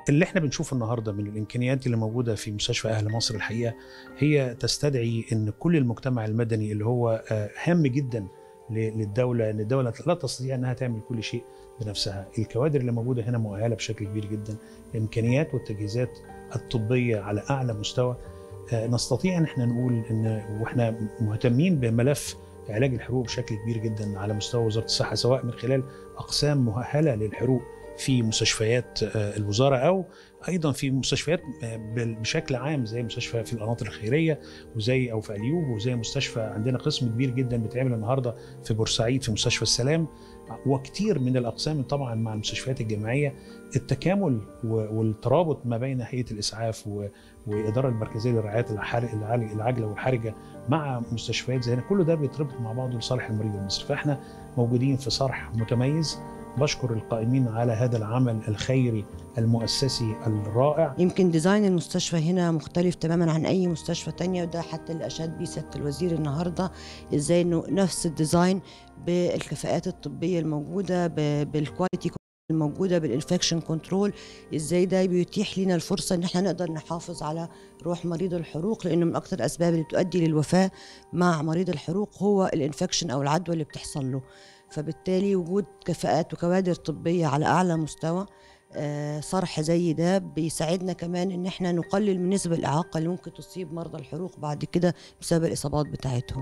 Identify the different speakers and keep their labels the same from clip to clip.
Speaker 1: اللي احنا بنشوفه النهارده من الامكانيات اللي موجوده في مستشفى اهل مصر الحقيقه هي تستدعي ان كل المجتمع المدني اللي هو آه، هام جدا ل- للدوله ان الدوله لا تستطيع انها تعمل كل شيء بنفسها الكوادر اللي موجوده هنا مؤهله بشكل كبير جدا الامكانيات والتجهيزات الطبيه على اعلى مستوى آه، نستطيع ان احنا نقول ان واحنا مهتمين بملف علاج الحروق بشكل كبير جدا على مستوى وزاره الصحه سواء من خلال اقسام مؤهله للحروق في مستشفيات آه، الوزاره او ايضا في مستشفيات آه، بال- بشكل عام زي مستشفى في القناطر الخيريه وزي او في اليوب وزي مستشفى عندنا قسم كبير جدا بيتعمل النهارده في بورسعيد في مستشفى السلام وكتير من الاقسام طبعا مع المستشفيات الجامعيه التكامل و- والترابط ما بين هيئه الاسعاف و- والاداره المركزيه للرعايه الحار- العال- العاجله والحرجه مع مستشفيات زي هنا كل ده بيتربط مع بعضه لصالح المريض المصري فاحنا موجودين في صرح متميز بشكر القائمين على هذا العمل الخيري المؤسسي الرائع
Speaker 2: يمكن ديزاين المستشفى هنا مختلف تماما عن اي مستشفى تانية وده حتى اللي اشاد بيه سياده الوزير النهارده ازاي انه نفس الديزاين بالكفاءات الطبيه الموجوده ب- بالكواليتي الموجوده بالانفكشن كنترول ازاي ده بيتيح لنا الفرصه ان احنا نقدر نحافظ على روح مريض الحروق لانه من اكثر الاسباب اللي بتؤدي للوفاه مع مريض الحروق هو الانفكشن او العدوى اللي بتحصل له فبالتالي وجود كفاءات وكوادر طبيه على اعلى مستوى آه، صرح زي ده بيساعدنا كمان ان احنا نقلل من نسبة الاعاقة اللي ممكن تصيب مرضى الحروق بعد كده بسبب الاصابات بتاعتهم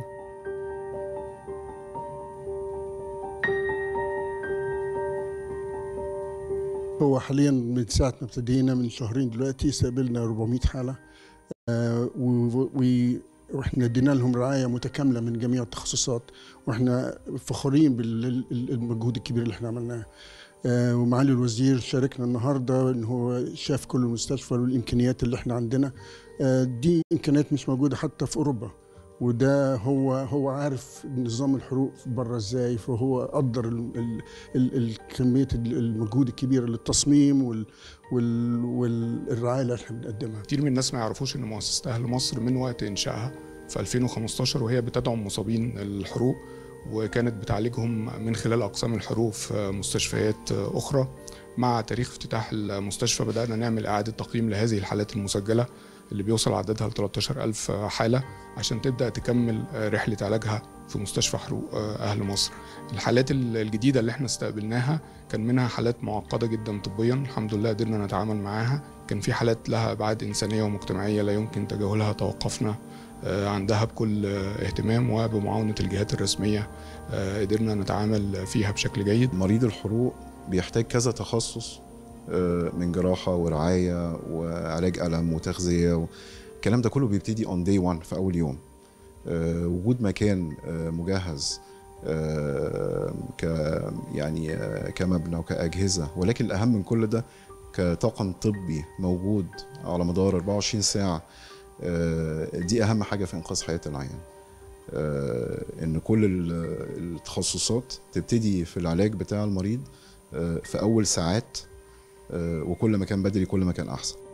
Speaker 3: هو حاليا من ساعة ما ابتدينا من شهرين دلوقتي استقبلنا 400 حالة آه، و- و- واحنا ادينا لهم رعاية متكاملة من جميع التخصصات واحنا فخورين بالمجهود الكبير اللي احنا عملناه آه، ومعالي الوزير شاركنا النهارده ان هو شاف كل المستشفى والامكانيات اللي احنا عندنا آه، دي امكانيات مش موجوده حتى في اوروبا وده هو هو عارف نظام الحروق بره ازاي فهو قدر ال- ال- ال- ال- كميه ال- المجهود الكبير للتصميم وال وال والرعايه اللي احنا بنقدمها
Speaker 4: كتير من الناس ما يعرفوش ان مؤسسه اهل مصر من وقت انشائها في 2015 وهي بتدعم مصابين الحروق وكانت بتعالجهم من خلال اقسام الحروق في مستشفيات اخرى مع تاريخ افتتاح المستشفى بدانا نعمل اعاده تقييم لهذه الحالات المسجله اللي بيوصل عددها ل 13000 حاله عشان تبدا تكمل رحله علاجها في مستشفى حروق اهل مصر الحالات الجديده اللي احنا استقبلناها كان منها حالات معقده جدا طبيا الحمد لله قدرنا نتعامل معاها كان في حالات لها ابعاد انسانيه ومجتمعيه لا يمكن تجاهلها توقفنا آه، عندها بكل آه، اهتمام وبمعاونه الجهات الرسميه آه، قدرنا نتعامل فيها بشكل جيد
Speaker 5: مريض الحروق بيحتاج كذا تخصص آه، من جراحة ورعاية وعلاج ألم وتغذية الكلام ده كله بيبتدي on day one في أول يوم آه، وجود مكان آه، مجهز آه، ك يعني آه، كمبنى وكأجهزة ولكن الأهم من كل ده كطاقم طبي موجود على مدار 24 ساعة آه، دي أهم حاجة في إنقاذ حياة العيان آه، إن كل ال- التخصصات تبتدي في العلاج بتاع المريض آه، في أول ساعات آه، وكل ما كان بدري كل ما كان أحسن